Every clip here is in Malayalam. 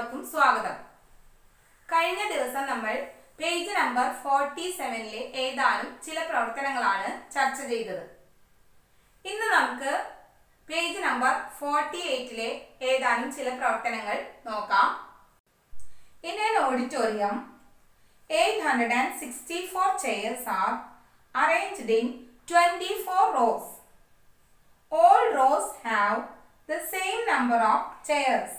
എല്ലാവർക്കും സ്വാഗതം കഴിഞ്ഞ ദിവസം നമ്മൾ പേജ് നമ്പർ ഫോർട്ടി സെവനിലെ ഏതാനും ചില പ്രവർത്തനങ്ങളാണ് ചർച്ച ചെയ്തത് ഇന്ന് നമുക്ക് പേജ് നമ്പർ ഫോർട്ടി എയ്റ്റിലെ ഏതാനും ചില പ്രവർത്തനങ്ങൾ നോക്കാം in an auditorium 864 chairs are arranged in 24 rows all rows have the same number of chairs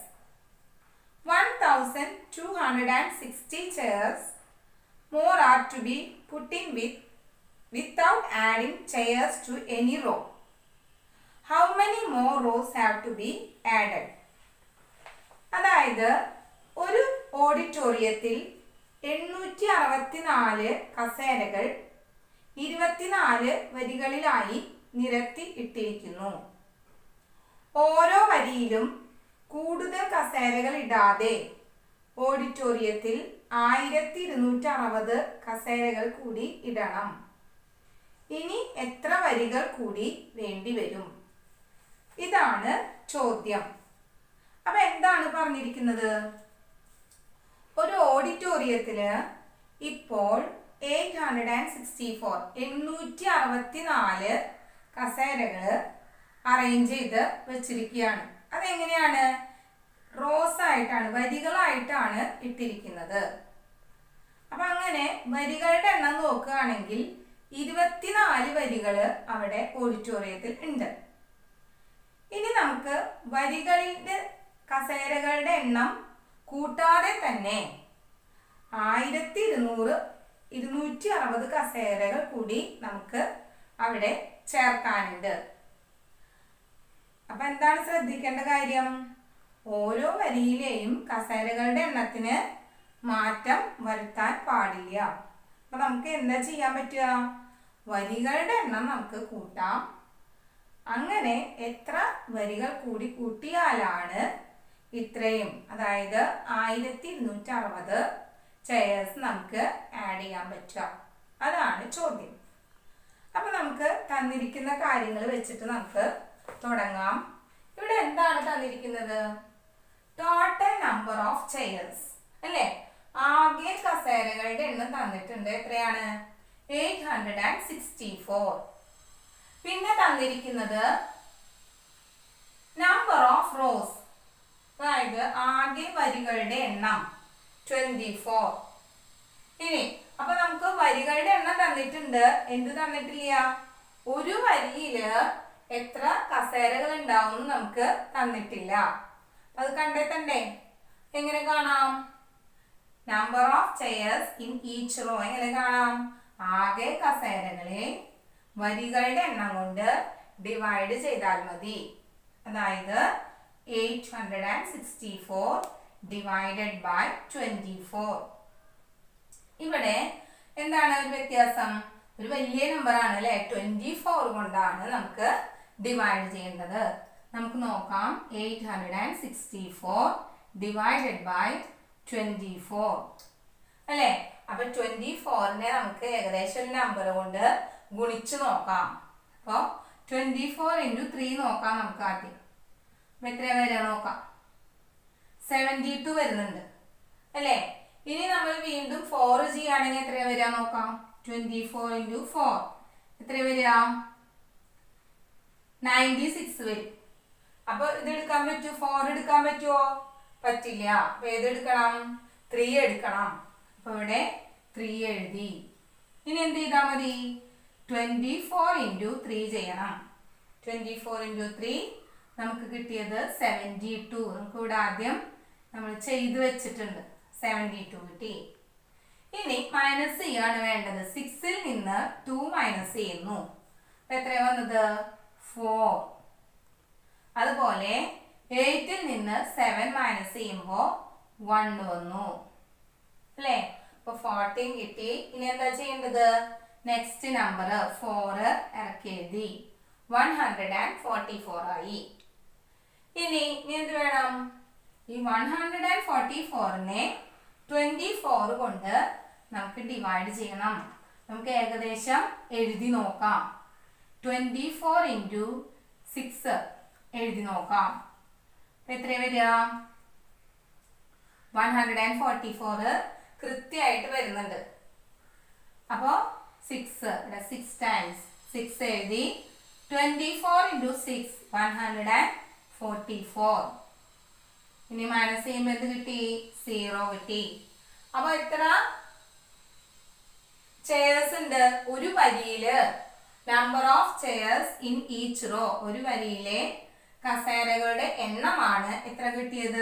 1260 chairs more are to be put in with without adding chairs to any row how many more rows have to be added അതായത് ഒരു ഓഡിറ്റോറിയത്തിൽ എണ്ണൂറ്റി അറുപത്തിനാല് കസേരകൾ ഇരുപത്തിനാല് വരികളിലായി നിരത്തി ഇട്ടിരിക്കുന്നു ഓരോ വരിയിലും കൂടുതൽ കസേരകൾ ഇടാതെ ഓഡിറ്റോറിയത്തിൽ ആയിരത്തി ഇരുന്നൂറ്റി അറുപത് കസേരകൾ കൂടി ഇടണം ഇനി എത്ര വരികൾ കൂടി വേണ്ടിവരും ഇതാണ് ചോദ്യം അപ്പൊ എന്താണ് പറഞ്ഞിരിക്കുന്നത് ഒരു ഓഡിറ്റോറിയത്തില് ഇപ്പോൾ eight hundred and sixty four എണ്ണൂറ്റി അറുപത്തി നാല് കസേരകള് അറേഞ്ച് ചെയ്ത് വെച്ചിരിക്കുകയാണ് അതെങ്ങനെയാണ് റോസ് ആയിട്ടാണ് വരികളായിട്ടാണ് ഇട്ടിരിക്കുന്നത് അപ്പൊ അങ്ങനെ വരികളുടെ എണ്ണം നോക്കുകയാണെങ്കിൽ ഇരുപത്തിനാല് വരികള് അവിടെ ഓഡിറ്റോറിയത്തിൽ ഉണ്ട് ഇനി നമുക്ക് വരികളിന്റെ കസേരകളുടെ എണ്ണം കൂട്ടാതെ തന്നെ ആയിരത്തി ഇരുന്നൂറ് ഇരുന്നൂറ്റി അറുപത് കസേരകൾ കൂടി നമുക്ക് അവിടെ ചേർക്കാനുണ്ട് അപ്പൊ എന്താണ് ശ്രദ്ധിക്കേണ്ട കാര്യം ഓരോ വരിയിലെയും കസേരകളുടെ എണ്ണത്തിന് മാറ്റം വരുത്താൻ പാടില്ല അപ്പൊ നമുക്ക് എന്താ ചെയ്യാൻ പറ്റുക വരികളുടെ എണ്ണം നമുക്ക് കൂട്ടാം അങ്ങനെ എത്ര വരികൾ കൂടി കൂട്ടിയാലാണ് ഇത്രയും അതായത് ആയിരത്തി ഇരുന്നൂറ്റി അറുപത് ചെയർസ് നമുക്ക് ആഡ് ചെയ്യാൻ പറ്റുക അതാണ് ചോദ്യം അപ്പൊ നമുക്ക് തന്നിരിക്കുന്ന കാര്യങ്ങൾ വെച്ചിട്ട് നമുക്ക് തുടങ്ങാം ഇവിടെ എന്താണ് തന്നിരിക്കുന്നത് ടോട്ടൽ നമ്പർ ഓഫ് ചെയർസ് അല്ലേ ആകെ കസേരകളുടെ എണ്ണം തന്നിട്ടുണ്ട് എത്രയാണ് eight hundred and sixty four പിന്നെ തന്നിരിക്കുന്നത് നമ്പർ ഓഫ് റോസ് അതായത് ആകെ വരികളുടെ എണ്ണം ട്വന്റി ഫോർ ഇനി അപ്പൊ നമുക്ക് വരികളുടെ എണ്ണം തന്നിട്ടുണ്ട് എന്ത് തന്നിട്ടില്ല ഒരു വരിയില് എത്ര കസേരകൾ ഉണ്ടാവും നമുക്ക് തന്നിട്ടില്ല അത് കണ്ടെത്തണ്ടേ എങ്ങനെ കാണാം number of chairs in each row എങ്ങനെ കാണാം ആകെ കസേരകളെ വരികളുടെ എണ്ണം കൊണ്ട് ഡിവൈഡ് ചെയ്താൽ മതി അതായത് eight hundred and sixty four divided by twenty four ഇവിടെ എന്താണ് ഒരു വ്യത്യാസം ഒരു വലിയ നമ്പർ ആണ് അല്ലെ ട്വന്റി ഫോർ കൊണ്ടാണ് നമുക്ക് ഡിവൈഡ് ചെയ്യേണ്ടത് നമുക്ക് നോക്കാം eight hundred and sixty four divided by twenty four അല്ലേ അപ്പൊ ട്വന്റി ഫോറിനെ നമുക്ക് ഏകദേശം ഒരു നമ്പർ കൊണ്ട് ഗുണിച്ചു നോക്കാം അപ്പോൾ ട്വന്റി ഫോർ ഇൻറ്റു ത്രീ നോക്കാം നമുക്ക് ആദ്യം അപ്പൊ എത്ര വരിക നോക്കാം സെവൻറ്റി ടു വരുന്നുണ്ട് അല്ലേ ഇനി നമ്മൾ വീണ്ടും ഫോർ ചെയ്യുകയാണെങ്കിൽ എത്ര വരിക നോക്കാം ട്വന്റി ഫോർ ഇൻറ്റു ഫോർ എത്ര വരിക നയൻറ്റി സിക്സ് വരും അപ്പൊ ഇത് എടുക്കാൻ പറ്റുമോ ഫോർ എടുക്കാൻ പറ്റുമോ പറ്റില്ല അപ്പൊ ഏത് എടുക്കണം ത്രീ എടുക്കണം അപ്പൊ ഇവിടെ ത്രീ എഴുതി ഇനി എന്ത് ചെയ്താൽ മതി ട്വന്റി ഫോർ ഇൻറ്റു ത്രീ ചെയ്യണം ട്വന്റി ഫോർ ഇൻറ്റു ത്രീ നമുക്ക് കിട്ടിയത് സെവൻറ്റി ടു നമുക്ക് ഇവിടെ ആദ്യം നമ്മൾ ചെയ്തു വെച്ചിട്ടുണ്ട് സെവൻറ്റി ടു കിട്ടി ഇനി മൈനസ് ചെയ്യാണ് വേണ്ടത് സിക്സിൽ നിന്ന് ടു മൈനസ് ചെയ്യുന്നു അപ്പൊ എത്രയാ വന്നത് ഫോർ അതുപോലെ എയ്റ്റിൽ നിന്ന് സെവൻ മൈനസ് ചെയ്യുമ്പോൾ വൺ വന്നു അല്ലേ അപ്പൊ ഫോർട്ടീൻ കിട്ടി ഇനി എന്താ ചെയ്യേണ്ടത് നെക്സ്റ്റ് നമ്പർ ഫോർ ഇറക്കി എഴുതി one hundred and forty four ആയി ഇനി ഇനി എന്ത് വേണം ഈ വൺ ഹൺഡ്രഡ് ആൻഡ് ഫോർട്ടി ഫോറിനെ ട്വന്റി ഫോർ കൊണ്ട് നമുക്ക് ഡിവൈഡ് ചെയ്യണം നമുക്ക് ഏകദേശം എഴുതി നോക്കാം ട്വന്റി ഫോർ ഇൻറ്റു സിക്സ് എഴുതി നോക്കാം എത്ര വരിക one hundred and forty four കൃത്യമായിട്ട് വരുന്നുണ്ട് അപ്പോൾ സിക്സ് ഇവിടെ സിക്സ് ടൈംസ് സിക്സ് എഴുതി twenty four into six one hundred and forty four ഇനി മൈനസ് ചെയ്യുമ്പോൾ എന്ത് കിട്ടി സീറോ കിട്ടി അപ്പോൾ എത്ര ചെയർസ് ഉണ്ട് ഒരു വരിയില് number of chairs in each row ഒരു വരിയിലെ കസേരകളുടെ എണ്ണമാണ് എത്ര കിട്ടിയത്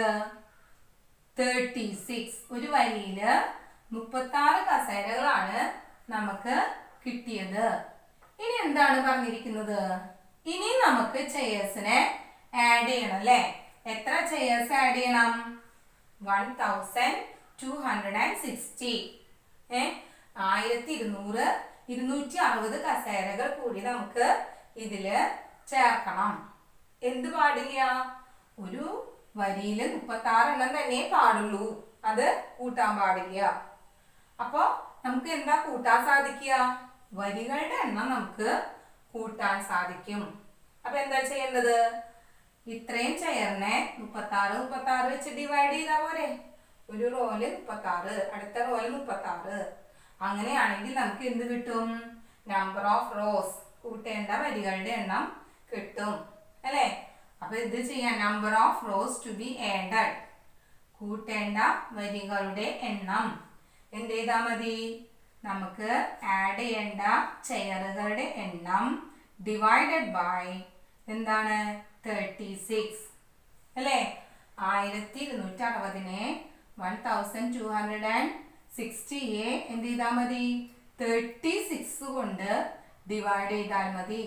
തേർട്ടി സിക്സ് ഒരു വരിയില് മുപ്പത്തി ആറ് കസേരകളാണ് നമുക്ക് കിട്ടിയത് ഇനി എന്താണ് പറഞ്ഞിരിക്കുന്നത് ഇനി നമുക്ക് ചെയേഴ്സിനെ ആഡ് ചെയ്യണം അല്ലേ എത്ര ചെയേഴ്സ് ആഡ് ചെയ്യണം one thousand two hundred and sixty ഏ ആയിരത്തി ഇരുന്നൂറ് ഇരുന്നൂറ്റി അറുപത് കസേരകൾ കൂടി നമുക്ക് ഇതില് ചേർക്കണം എന്ത് പാടില്ല ഒരു വരിയിൽ മുപ്പത്തി ആറ് എണ്ണം തന്നെ പാടുള്ളൂ അത് കൂട്ടാൻ പാടില്ല അപ്പോ നമുക്ക് എന്താ കൂട്ടാൻ സാധിക്കുക വരികളുടെ എണ്ണം നമുക്ക് കൂട്ടാൻ സാധിക്കും അപ്പൊ എന്താ ചെയ്യേണ്ടത് ഇത്രയും ചെയറിനെ മുപ്പത്തി ആറ് മുപ്പത്തി ആറ് വെച്ച് ഡിവൈഡ് ചെയ്താൽ പോരെ ഒരു റോല് മുപ്പത്തി ആറ് അടുത്ത റോല് മുപ്പത്തി ആറ് അങ്ങനെയാണെങ്കിൽ നമുക്ക് എന്ത് കിട്ടും നമ്പർ ഓഫ് റോസ് കൂട്ടേണ്ട വരികളുടെ എണ്ണം കിട്ടും അല്ലേ അപ്പൊ ഇത് ചെയ്യാൻ number of rows to be added കൂട്ടേണ്ട വരികളുടെ എണ്ണം എന്ത് ചെയ്താൽ മതി നമുക്ക് ആഡ് ചെയ്യേണ്ട ചെയറുകളുടെ എണ്ണം ഡിവൈഡഡ് ബൈ എന്താണ് തേർട്ടി സിക്സ് അല്ലേ ആയിരത്തി ഇരുന്നൂറ്റി അറുപതിനെ one thousand two hundred and സിക്സ്റ്റിയെ എന്ത് ചെയ്താൽ മതി തേർട്ടി സിക്സ് കൊണ്ട് ഡിവൈഡ് ചെയ്താൽ മതി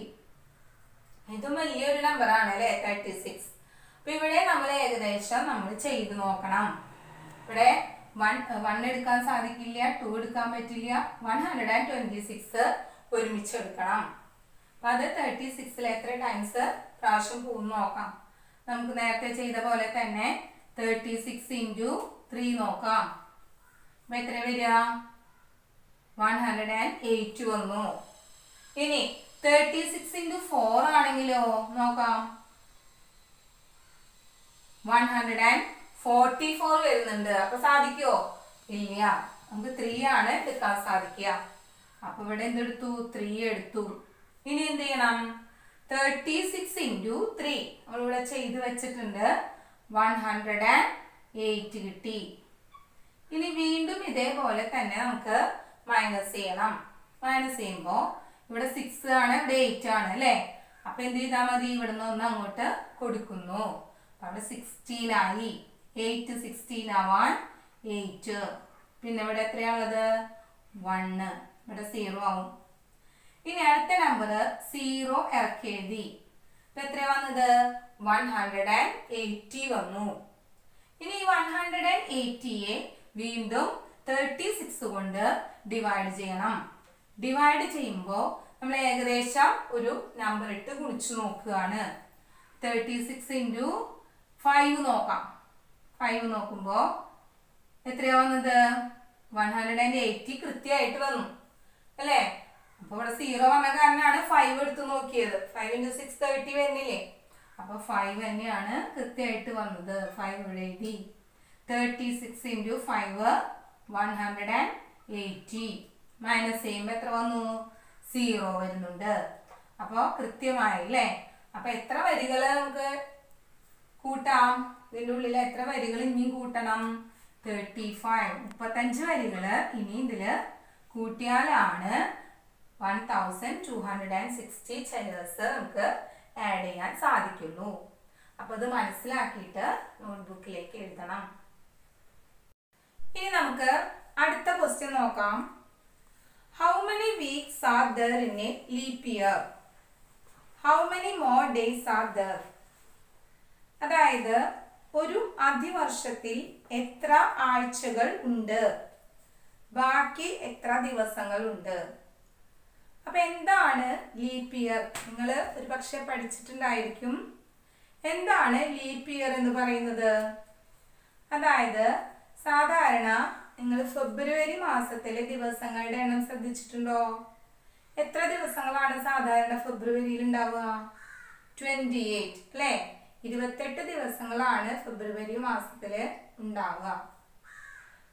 ഇതും വലിയൊരു നമ്പറാണ് അല്ലേ തേർട്ടി സിക്സ് അപ്പൊ ഇവിടെ നമ്മൾ ഏകദേശം നമ്മൾ ചെയ്ത് നോക്കണം ഇവിടെ വൺ വൺ എടുക്കാൻ സാധിക്കില്ല ടു എടുക്കാൻ പറ്റില്ല one hundred and twenty six ഒരുമിച്ച് എടുക്കണം അപ്പൊ അത് തേർട്ടി സിക്സിൽ എത്ര ടൈംസ് പ്രാവശ്യം പോകും നോക്കാം നമുക്ക് നേരത്തെ ചെയ്ത പോലെ തന്നെ തേർട്ടി സിക്സ് ഇൻറ്റു ത്രീ നോക്കാം അപ്പൊ എത്ര വരിക വൺ ഹൺഡ്രഡ് ആൻഡ് എയ്റ്റ് വന്നു ഇനി തേർട്ടി സിക്സ് ഇൻറ്റു ഫോർ ആണെങ്കിലോ നോക്കാം one hundred and forty four വരുന്നുണ്ട് അപ്പൊ സാധിക്കോ ഇല്ല നമുക്ക് ത്രീ ആണ് എടുക്കാൻ സാധിക്കുക അപ്പൊ ഇവിടെ എന്തെടുത്തു ത്രീ എടുത്തു ഇനി എന്ത് ചെയ്യണം തേർട്ടി സിക്സ് ഇൻറ്റു ത്രീ നമ്മളിവിടെ ചെയ്ത് വെച്ചിട്ടുണ്ട് വൺ ഹൺഡ്രഡ് ആൻഡ് എയ്റ്റ് കിട്ടി ഇനി വീണ്ടും ഇതേപോലെ തന്നെ നമുക്ക് മൈനസ് ചെയ്യണം മൈനസ് ചെയ്യുമ്പോൾ ഇവിടെ സിക്സ് ആണ് ഇവിടെ എയ്റ്റ് ആണ് അല്ലേ അപ്പൊ എന്ത് ചെയ്താൽ മതി ഇവിടുന്ന് ഒന്ന് അങ്ങോട്ട് കൊടുക്കുന്നു അപ്പൊ അവിടെ സിക്സ്റ്റീൻ ആയി എയ്റ്റ് സിക്സ്റ്റീൻ ആവാൻ എയ്റ്റ് പിന്നെ ഇവിടെ എത്രയാണുള്ളത് വണ്ണ് ഇവിടെ സീറോ ആവും ഇനി അടുത്ത നമ്പർ സീറോ ഇറക്കി എഴുതി ഇപ്പൊ എത്ര വന്നത് വൺ ഹൺഡ്രഡ് ആൻഡ് എയ്റ്റി വന്നു ഇനി ഈ വൺ ഹൺഡ്രഡ് ആൻഡ് എയ്റ്റിയെ വീണ്ടും തേർട്ടി സിക്സ് കൊണ്ട് ഡിവൈഡ് ചെയ്യണം ഡിവൈഡ് ചെയ്യുമ്പോൾ നമ്മൾ ഏകദേശം ഒരു നമ്പർ ഇട്ട് കുളിച്ചു നോക്കുകയാണ് തേർട്ടി സിക്സ് ഇൻറ്റു ഫൈവ് നോക്കാം ഫൈവ് നോക്കുമ്പോൾ എത്രയാ വന്നത് വൺ ഹൺഡ്രഡ് ആൻഡ് എയ്റ്റി കൃത്യമായിട്ട് വന്നു അല്ലേ അപ്പോൾ ഇവിടെ സീറോ വന്ന കാരണമാണ് ഫൈവ് എടുത്ത് നോക്കിയത് ഫൈവ് ഇൻറ്റു സിക്സ് തേർട്ടി വരുന്നില്ലേ അപ്പോൾ ഫൈവ് തന്നെയാണ് കൃത്യമായിട്ട് വന്നത് ഫൈവ് ഇവിടെ എഴുതി thirty six into five one hundred and eighty minus ചെയ്യുമ്പോൾ എത്ര വന്നു സീറോ വരുന്നുണ്ട് അപ്പോൾ കൃത്യമായി അല്ലേ അപ്പോൾ എത്ര വരികൾ നമുക്ക് കൂട്ടാം ഇതിൻ്റെ ഉള്ളിൽ എത്ര വരികൾ ഇനിയും കൂട്ടണം തേർട്ടി ഫൈവ് മുപ്പത്തഞ്ച് വരികൾ ഇനി ഇതിൽ കൂട്ടിയാലാണ് one thousand two hundred and sixty chairs നമുക്ക് ആഡ് ചെയ്യാൻ സാധിക്കുള്ളൂ അപ്പോൾ ഇത് മനസ്സിലാക്കിയിട്ട് നോട്ട്ബുക്കിലേക്ക് എഴുതണം ഇനി നമുക്ക് അടുത്ത ക്വസ്റ്റ്യൻ നോക്കാം how many weeks are there in a leap year how many more days are there അതായത് ഒരു അതിവർഷത്തിൽ എത്ര ആഴ്ചകൾ ഉണ്ട് ബാക്കി എത്ര ദിവസങ്ങൾ ഉണ്ട് അപ്പൊ എന്താണ് ലീപ് ഇയർ നിങ്ങൾ ഒരു പക്ഷെ പഠിച്ചിട്ടുണ്ടായിരിക്കും എന്താണ് ലീപ് ഇയർ എന്ന് പറയുന്നത് അതായത് സാധാരണ നിങ്ങൾ ഫെബ്രുവരി മാസത്തിലെ ദിവസങ്ങളുടെ എണ്ണം ശ്രദ്ധിച്ചിട്ടുണ്ടോ എത്ര ദിവസങ്ങളാണ് സാധാരണ ഫെബ്രുവരിയിൽ ഉണ്ടാവുക ട്വന്റി എയ്റ്റ് അല്ലേ ഇരുപത്തെട്ട് ദിവസങ്ങളാണ് ഫെബ്രുവരി മാസത്തില് ഉണ്ടാവുക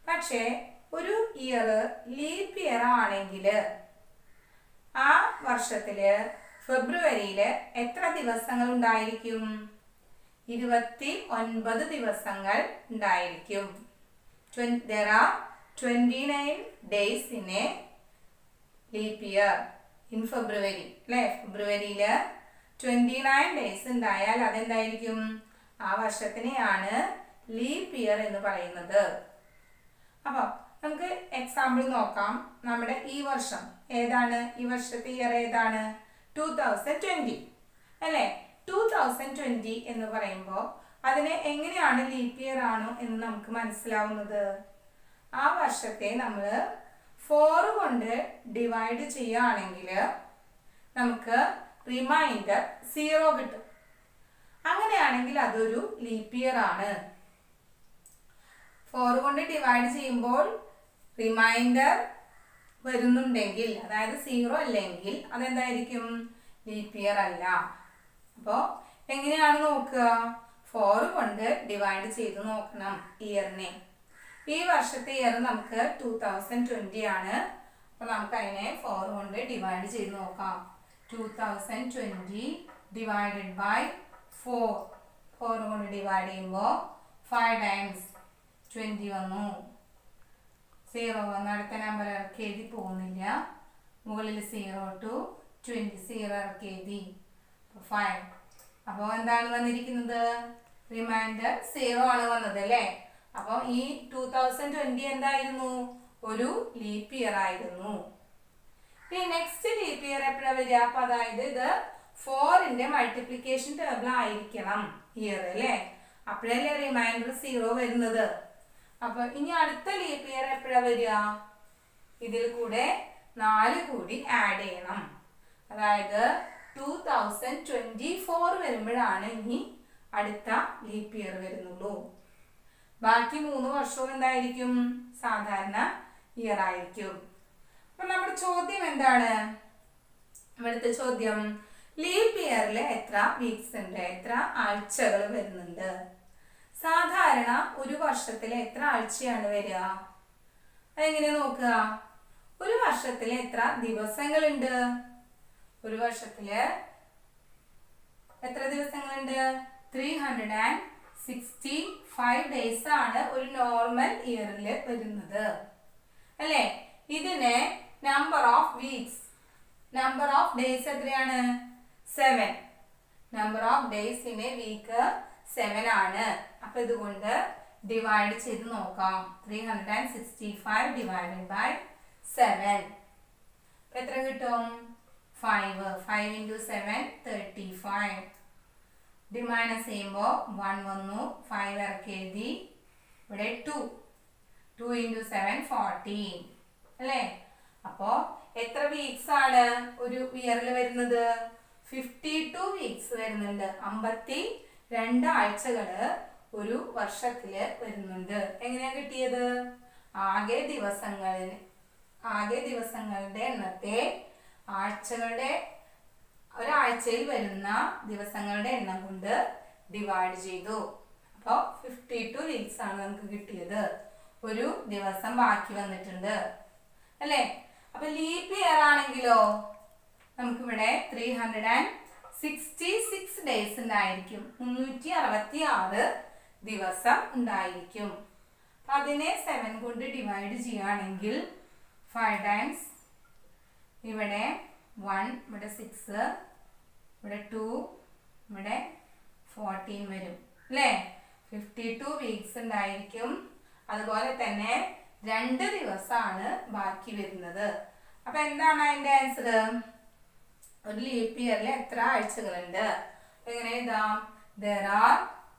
പക്ഷേ ഒരു ഇയർ ലീപ്പ് ഇയർ ആണെങ്കിൽ ആ വർഷത്തില് ഫെബ്രുവരിയില് എത്ര ദിവസങ്ങൾ ഉണ്ടായിരിക്കും ഇരുപത്തി ഒൻപത് ദിവസങ്ങൾ ഉണ്ടായിരിക്കും there are twenty nine days in a leap year in February അല്ലേ ഫെബ്രുവരിയില് ട്വന്റി നയൻ ഡേയ്സ് ഉണ്ടായാൽ അതെന്തായിരിക്കും ആ വർഷത്തിനെയാണ് ലീപ്പ് ഇയർ എന്ന് പറയുന്നത് അപ്പോൾ നമുക്ക് എക്സാമ്പിൾ നോക്കാം നമ്മുടെ ഈ വർഷം ഏതാണ് ഈ വർഷത്തെ ഇയർ ഏതാണ് ടൂ തൗസൻഡ് ട്വന്റി അല്ലേ ടൂ തൗസൻഡ് ട്വന്റി എന്ന് പറയുമ്പോൾ അതിനെ എങ്ങനെയാണ് ലീപ്പ് ഇയർ ആണോ എന്ന് നമുക്ക് മനസ്സിലാവുന്നത് ആ വർഷത്തെ നമ്മൾ ഫോർ കൊണ്ട് ഡിവൈഡ് ചെയ്യുകയാണെങ്കിൽ നമുക്ക് റിമൈൻഡർ സീറോ കിട്ടും അങ്ങനെയാണെങ്കിൽ അതൊരു ലീപ്പ് ഇയർ ആണ് ഫോർ കൊണ്ട് ഡിവൈഡ് ചെയ്യുമ്പോൾ റിമൈൻഡർ വരുന്നുണ്ടെങ്കിൽ അതായത് സീറോ അല്ലെങ്കിൽ അതെന്തായിരിക്കും ലീപ്പ് ഇയർ അല്ല അപ്പോൾ എങ്ങനെയാണ് നോക്കുക ഫോർ കൊണ്ട് ഡിവൈഡ് ചെയ്ത് നോക്കണം ഇയറിനെ ഈ വർഷത്തെ ഇയർ നമുക്ക് ടൂ തൗസൻഡ് ട്വൻറ്റി ആണ് അപ്പോൾ നമുക്ക് അതിനെ ഫോർ കൊണ്ട് ഡിവൈഡ് ചെയ്ത് നോക്കാം two thousand twenty divided by four four കൊണ്ട് ഡിവൈഡ് ചെയ്യുമ്പോൾ ഫൈവ് ടൈംസ് ട്വൻറ്റി വന്നു സീറോ വന്ന് അടുത്ത നമ്പർ ഇറക്കി എഴുതി പോകുന്നില്ല മുകളിൽ സീറോ ടു ട്വൻറ്റി സീറോ ഇറക്കി എഴുതി ഫൈവ് അപ്പോൾ എന്താണ് വന്നിരിക്കുന്നത് റിമൈൻഡർ സീറോ ആണ് വന്നത് അല്ലേ അപ്പോൾ ഈ ടൂ തൗസൻഡ് ട്വൻറ്റി എന്തായിരുന്നു ഒരു ലീപ്പ് ഇയർ ആയിരുന്നു ഇനി നെക്സ്റ്റ് ലീപ്പ് ഇയർ എപ്പോഴാണ് വരിക അപ്പൊ അതായത് ഇത് ഫോറിന്റെ മൾട്ടിപ്ലിക്കേഷൻ ടേബിൾ ആയിരിക്കണം ഇയർ അല്ലേ അപ്പോഴല്ലേ റിമൈൻഡർ സീറോ വരുന്നത് അപ്പൊ ഇനി അടുത്ത ലീപ്പ് ഇയർ എപ്പോഴാ വരിക ഇതിൽ കൂടെ നാല് കൂടി ആഡ് ചെയ്യണം അതായത് ടൂ തൗസൻഡ് ട്വന്റി ഫോർ വരുമ്പോഴാണ് ഇനി അടുത്ത ലീപ്പ് ഇയർ വരുന്നുള്ളൂ ബാക്കി മൂന്ന് വർഷവും എന്തായിരിക്കും സാധാരണ ഇയർ ആയിരിക്കും അപ്പൊ നമ്മുടെ ചോദ്യം എന്താണ് ഇവിടുത്തെ ചോദ്യം ലീപ്പ് ഇയറിൽ എത്ര വീക്സ് ഉണ്ട് എത്ര ആഴ്ചകൾ വരുന്നുണ്ട് സാധാരണ ഒരു വർഷത്തിൽ എത്ര ആഴ്ചയാണ് വരിക അതെങ്ങനെ നോക്കുക ഒരു വർഷത്തിൽ എത്ര ദിവസങ്ങളുണ്ട് ഒരു വർഷത്തില് എത്ര ദിവസങ്ങളുണ്ട് three hundred and sixty five days ആണ് ഒരു നോർമൽ ഇയറിൽ വരുന്നത് അല്ലേ ഇതിന് number of weeks number of days എത്രയാണ് seven number of days in a week seven ആണ് അപ്പൊ ഇതുകൊണ്ട് ഡിവൈഡ് ചെയ്ത് നോക്കാം three hundred and sixty five divided by seven എത്ര കിട്ടും five five into seven thirty five ഡി മൈനസ് ചെയ്യുമ്പോൾ വൺ വന്നു ഫൈവ് ഇറക്കി എഴുതി ഇവിടെ two two into seven fourteen അല്ലേ അപ്പോൾ എത്ര വീക്സ് ആണ് ഒരു ഇയറിൽ വരുന്നത് ഫിഫ്റ്റി ടു വീക്സ് വരുന്നുണ്ട് അമ്പത്തി രണ്ട് ആഴ്ചകള് ഒരു വർഷത്തില് വരുന്നുണ്ട് എങ്ങനെയാ കിട്ടിയത് ആകെ ദിവസങ്ങളിൽ ആകെ ദിവസങ്ങളുടെ എണ്ണത്തെ ആഴ്ചകളുടെ ഒരാഴ്ചയിൽ വരുന്ന ദിവസങ്ങളുടെ എണ്ണം കൊണ്ട് ഡിവൈഡ് ചെയ്തു അപ്പോൾ ഫിഫ്റ്റി ടു വീക്സ് ആണ് നമുക്ക് കിട്ടിയത് ഒരു ദിവസം ബാക്കി വന്നിട്ടുണ്ട് അല്ലേ അപ്പൊ ലീപ്പ് ഇയർ ആണെങ്കിലോ നമുക്കിവിടെ three hundred and sixty six days ഉണ്ടായിരിക്കും മുന്നൂറ്റി അറുപത്തി ആറ് ദിവസം ഉണ്ടായിരിക്കും അപ്പൊ അതിനെ സെവൻ കൊണ്ട് ഡിവൈഡ് ചെയ്യുകയാണെങ്കിൽ ഫൈവ് ടൈംസ് ഇവിടെ വൺ ഇവിടെ സിക്സ് ഇവിടെ ടു ഇവിടെ ഫോർട്ടീൻ വരും അല്ലേ ഫിഫ്റ്റി ടു വീക്സ് ഉണ്ടായിരിക്കും അതുപോലെ തന്നെ രണ്ട് ദിവസമാണ് ബാക്കി വരുന്നത് അപ്പൊ എന്താണ് അതിന്റെ ആൻസർ ഒരു ലീപ്പ് ഇയറിൽ എത്ര ആഴ്ചകളുണ്ട് എങ്ങനെ എഴുതാം there are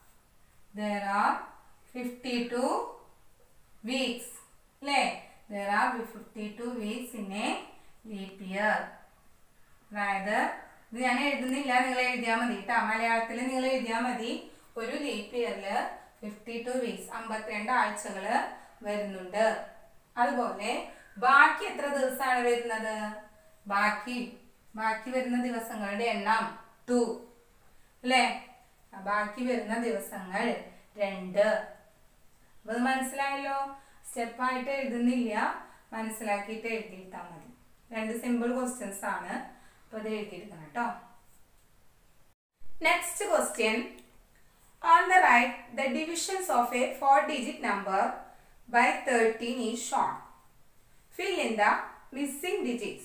there are fifty two weeks അല്ലേ there are fifty two weeks in a leap year അതായത് ഇത് ഞാൻ എഴുതുന്നില്ല നിങ്ങൾ എഴുതിയാൽ മതി കേട്ടോ മലയാളത്തിൽ നിങ്ങൾ എഴുതിയാൽ മതി ഒരു ലീപ്പ് ഇയറിൽ ഫിഫ്റ്റി ടു വീക്സ് അമ്പത്തിരണ്ട് ആഴ്ചകൾ വരുന്നുണ്ട് അതുപോലെ ബാക്കി എത്ര ദിവസമാണ് വരുന്നത് ബാക്കി ബാക്കി വരുന്ന ദിവസങ്ങളുടെ എണ്ണം ടു അല്ലേ ബാക്കി വരുന്ന ദിവസങ്ങൾ രണ്ട് അപ്പൊ ഇത് മനസ്സിലായല്ലോ സ്റ്റെപ്പായിട്ട് എഴുതുന്നില്ല മനസ്സിലാക്കിയിട്ട് എഴുതിയെടുത്താൽ മതി രണ്ട് സിമ്പിൾ ക്വസ്റ്റ്യൻസ് ആണ് അപ്പോൾ അത് എഴുതിയെടുക്കണം കേട്ടോ next question On the right, the divisions of a four-digit number by 13 is shown. Fill in the missing digits.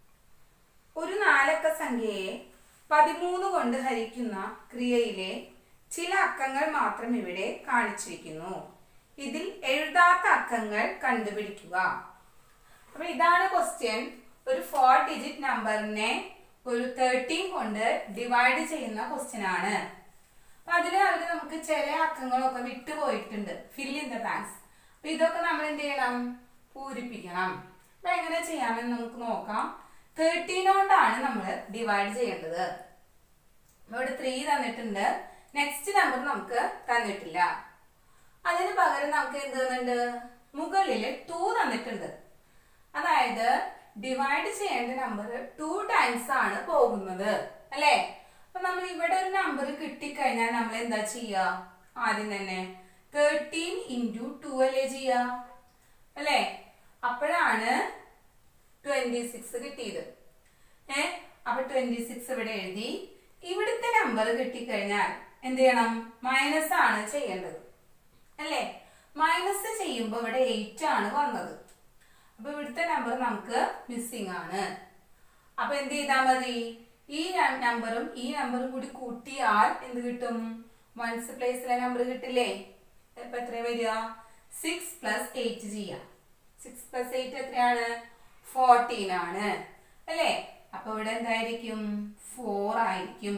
ഒരു നാലക്ക സംഖ്യയെ പതിമൂന്ന് കൊണ്ട് ഹരിക്കുന്ന ക്രിയയിലെ ചില അക്കങ്ങൾ മാത്രം ഇവിടെ കാണിച്ചിരിക്കുന്നു ഇതിൽ എഴുതാത്ത അക്കങ്ങൾ കണ്ടുപിടിക്കുക അപ്പൊ ഇതാണ് ക്വസ്റ്റ്യൻ ഒരു ഫോർ ഡിജിറ്റ് നമ്പറിനെ ഒരു തേർട്ടീൻ കൊണ്ട് ഡിവൈഡ് ചെയ്യുന്ന ക്വസ്റ്റ്യൻ ആണ് അപ്പൊ അതിൽ അവർ നമുക്ക് ചില അക്കങ്ങളൊക്കെ വിട്ടുപോയിട്ടുണ്ട് ഫിൽ ഇൻ ദ ബാങ്ക്സ് അപ്പൊ ഇതൊക്കെ നമ്മൾ എന്ത് ചെയ്യണം പൂരിപ്പിക്കണം അപ്പൊ എങ്ങനെ ചെയ്യാമെന്ന് നമുക്ക് നോക്കാം തേർട്ടീൻ കൊണ്ടാണ് നമ്മൾ ഡിവൈഡ് ചെയ്യേണ്ടത് ഇവിടെ ത്രീ തന്നിട്ടുണ്ട് നെക്സ്റ്റ് നമ്പർ നമുക്ക് തന്നിട്ടില്ല അതിന് പകരം നമുക്ക് എന്ത് തന്നിട്ടുണ്ട് മുകളിൽ ടു തന്നിട്ടുണ്ട് അതായത് ഡിവൈഡ് ചെയ്യേണ്ട നമ്പർ ടു ടൈംസ് ആണ് പോകുന്നത് അല്ലേ അപ്പൊ നമ്മൾ ഇവിടെ ഒരു നമ്പർ കിട്ടിക്കഴിഞ്ഞാൽ നമ്മൾ എന്താ ചെയ്യുക ആദ്യം തന്നെ തേർട്ടീൻ ഇൻറ്റു ടു അല്ലേ ചെയ്യുക അല്ലേ അപ്പോഴാണ് ട്വന്റി സിക്സ് കിട്ടിയത് ഏ അപ്പൊ ട്വന്റി സിക്സ് ഇവിടെ എഴുതി ഇവിടുത്തെ നമ്പർ കിട്ടിക്കഴിഞ്ഞാൽ എന്ത് ചെയ്യണം മൈനസ് ആണ് ചെയ്യേണ്ടത് അല്ലേ മൈനസ് ചെയ്യുമ്പോൾ ഇവിടെ എയ്റ്റ് ആണ് വന്നത് അപ്പൊ ഇവിടുത്തെ നമ്പർ നമുക്ക് മിസ്സിംഗ് ആണ് അപ്പൊ എന്ത് ചെയ്താൽ മതി ഈ നമ്പറും ഈ നമ്പറും കൂടി കൂട്ടിയാൽ എന്ത് കിട്ടും വൺസ് പ്ലേസിലെ നമ്പർ കിട്ടില്ലേ ഇപ്പൊ എത്ര വരിക സിക്സ് പ്ലസ് എയ്റ്റ് ചെയ്യാം സിക്സ് പ്ലസ് എയ്റ്റ് എത്രയാണ് ഫോർട്ടീൻ ആണ് അല്ലേ അപ്പൊ ഇവിടെ എന്തായിരിക്കും ഫോർ ആയിരിക്കും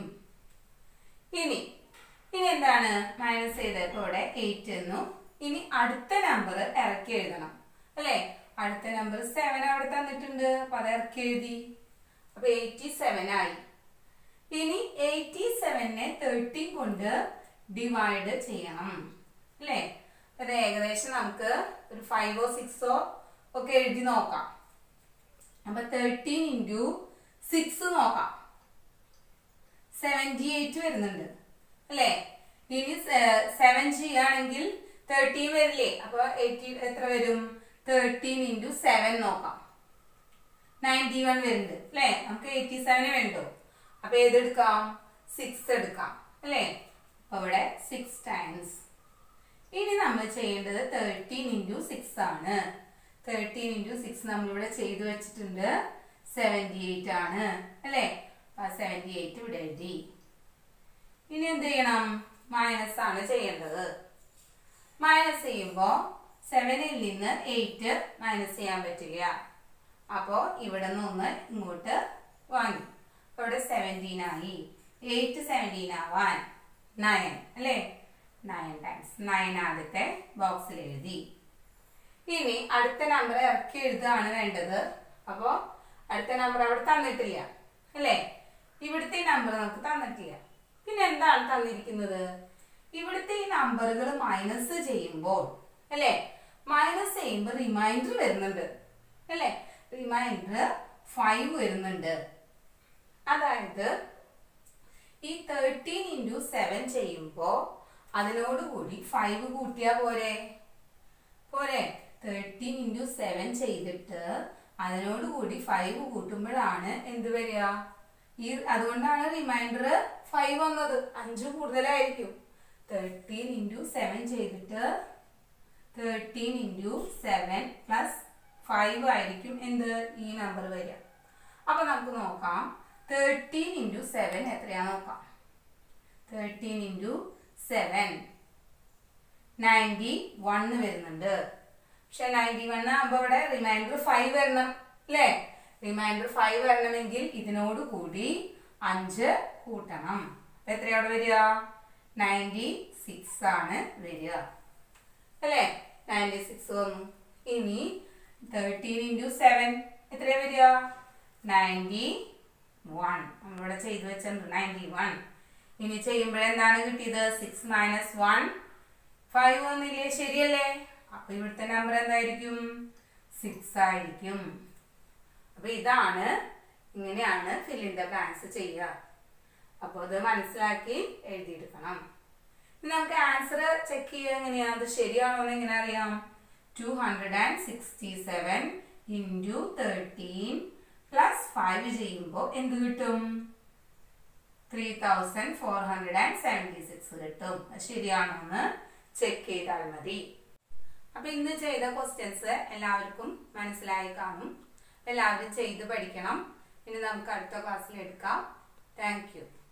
ഇനി ഇനി എന്താണ് മൈനസ് ചെയ്തപ്പോ ഇവിടെ എയ്റ്റ് എന്നു ഇനി അടുത്ത നമ്പർ ഇറക്കി എഴുതണം അല്ലേ അടുത്ത നമ്പർ സെവൻ അവിടെ തന്നിട്ടുണ്ട് അപ്പൊ അത് ഇറക്കി എഴുതി അപ്പൊ എയ്റ്റി സെവൻ ആയി ഇനി എയ്റ്റി സെവനെ തേർട്ടീൻ കൊണ്ട് ഡിവൈഡ് ചെയ്യണം അല്ലേ അത് ഏകദേശം നമുക്ക് ഒരു ഫൈവോ സിക്സോ ഒക്കെ എഴുതി നോക്കാം അപ്പൊ തേർട്ടീൻ ഇൻറ്റു സിക്സ് നോക്കാം സെവൻറ്റി എയ്റ്റ് വരുന്നുണ്ട് അല്ലേ ഇനി സെവൻ ചെയ്യുകയാണെങ്കിൽ തേർട്ടീൻ വരില്ലേ അപ്പൊ എയ്റ്റി എത്ര വരും തേർട്ടീൻ ഇൻറ്റു സെവൻ നോക്കാം നയൻറ്റി വൺ വരുന്നുണ്ട് അല്ലേ നമുക്ക് എയ്റ്റി സെവന് വേണ്ടോ അപ്പൊ ഏതെടുക്കാം സിക്സ് എടുക്കാം അല്ലേ അപ്പൊ ഇവിടെ സിക്സ് ടൈംസ് ഇനി നമ്മൾ ചെയ്യേണ്ടത് തേർട്ടീൻ ഇൻറ്റു സിക്സ് ആണ് തേർട്ടീൻ ഇൻറ്റു സിക്സ് നമ്മളിവിടെ ചെയ്തു വെച്ചിട്ടുണ്ട് സെവൻറ്റി എയ്റ്റ് ആണ് അല്ലേ ആ സെവൻറ്റി എയ്റ്റ് ഇവിടെ എഴുതി ഇനി എന്ത് ചെയ്യണം മൈനസ് ആണ് ചെയ്യേണ്ടത് മൈനസ് ചെയ്യുമ്പോൾ സെവനിൽ നിന്ന് എയ്റ്റ് മൈനസ് ചെയ്യാൻ പറ്റില്ല അപ്പോൾ ഇവിടെ നിന്ന് ഒന്ന് ഇങ്ങോട്ട് വാങ്ങി അപ്പോൾ ഇവിടെ സെവൻറ്റീൻ ആയി എയ്റ്റ് സെവൻറ്റീൻ ആവാൻ നയൻ അല്ലേ നയൻ ടൈംസ് നയൻ ആദ്യത്തെ ബോക്സിൽ എഴുതി ഇനി അടുത്ത നമ്പർ ഇറക്കി എഴുതുകയാണ് വേണ്ടത് അപ്പോൾ അടുത്ത നമ്പർ അവിടെ തന്നിട്ടില്ല അല്ലേ ഇവിടുത്തെ നമ്പർ നമുക്ക് തന്നിട്ടില്ല പിന്നെ എന്താണ് തന്നിരിക്കുന്നത് ഇവിടുത്തെ ഈ നമ്പറുകൾ മൈനസ് ചെയ്യുമ്പോൾ അല്ലേ മൈനസ് ചെയ്യുമ്പോൾ റിമൈൻഡർ വരുന്നുണ്ട് അല്ലേ റിമൈൻഡർ ഫൈവ് വരുന്നുണ്ട് അതായത് ഈ തേർട്ടീൻ ഇൻറ്റു സെവൻ ചെയ്യുമ്പോൾ അതിനോടുകൂടി ഫൈവ് കൂട്ടിയാ പോരെ പോരെ തേർട്ടീൻ ഇൻറ്റു സെവൻ ചെയ്തിട്ട് അതിനോടുകൂടി ഫൈവ് കൂട്ടുമ്പോഴാണ് എന്ത് വരിക ഈ അതുകൊണ്ടാണ് റിമൈൻഡർ ഫൈവ് വന്നത് അഞ്ച് കൂടുതലായിരിക്കും തേർട്ടീൻ ഇൻറ്റു സെവൻ ചെയ്തിട്ട് thirteen into seven plus five ആയിരിക്കും എന്ത് ഈ നമ്പർ വരിക അപ്പൊ നമുക്ക് നോക്കാം തേർട്ടീൻ ഇൻറ്റു സെവൻ എത്രയാന്ന് നോക്കാം thirteen into seven ninety one വരുന്നുണ്ട് പക്ഷെ നയൻറ്റി വൺ ആകുമ്പോൾ ഇവിടെ റിമൈൻഡർ ഫൈവ് വരണം അല്ലേ റിമൈൻഡർ ഫൈവ് വരണമെങ്കിൽ ഇതിനോട് കൂടി അഞ്ച് കൂട്ടണം അപ്പൊ എത്രയോടെ വരിക നയൻറ്റി സിക്സ് ആണ് വരിക അല്ലേ നയൻറ്റി സിക്സ് വന്നു ഇനി തേർട്ടീൻ ഇൻറ്റു സെവൻ എത്രയാ വരിക നയൻറ്റി വൺ നമ്മളിവിടെ ചെയ്തു വെച്ചിട്ടുണ്ട് നയൻറ്റി വൺ ഇനി ചെയ്യുമ്പോഴെന്താണ് കിട്ടിയത് സിക്സ് മൈനസ് വൺ ഫൈവ് വന്നില്ലേ ശരിയല്ലേ അപ്പൊ ഇവിടുത്തെ നമ്പർ എന്തായിരിക്കും സിക്സ് ആയിരിക്കും അപ്പൊ ഇതാണ് ഇങ്ങനെയാണ് ഫില്ലിൻ ദ ബ്ലാങ്ക്സ് ചെയ്യുക അപ്പോൾ അത് മനസ്സിലാക്കി എഴുതിയെടുക്കണം ഇനി നമുക്ക് ആൻസർ ചെക്ക് ചെയ്യുക എങ്ങനെയാ അത് ശരിയാണോ എന്ന് എങ്ങനെ അറിയാം two hundred and sixty seven into thirteen plus five ചെയ്യുമ്പോൾ എന്ത് കിട്ടും three thousand four hundred and seventy six കിട്ടും അത് ശരിയാണോ എന്ന് ചെക്ക് ചെയ്താൽ മതി അപ്പൊ ഇന്ന് ചെയ്ത ക്വസ്റ്റ്യൻസ് എല്ലാവർക്കും മനസ്സിലായി കാണും എല്ലാവരും ചെയ്ത് പഠിക്കണം ഇനി നമുക്ക് അടുത്ത ക്ലാസ്സിൽ എടുക്കാം താങ്ക് യു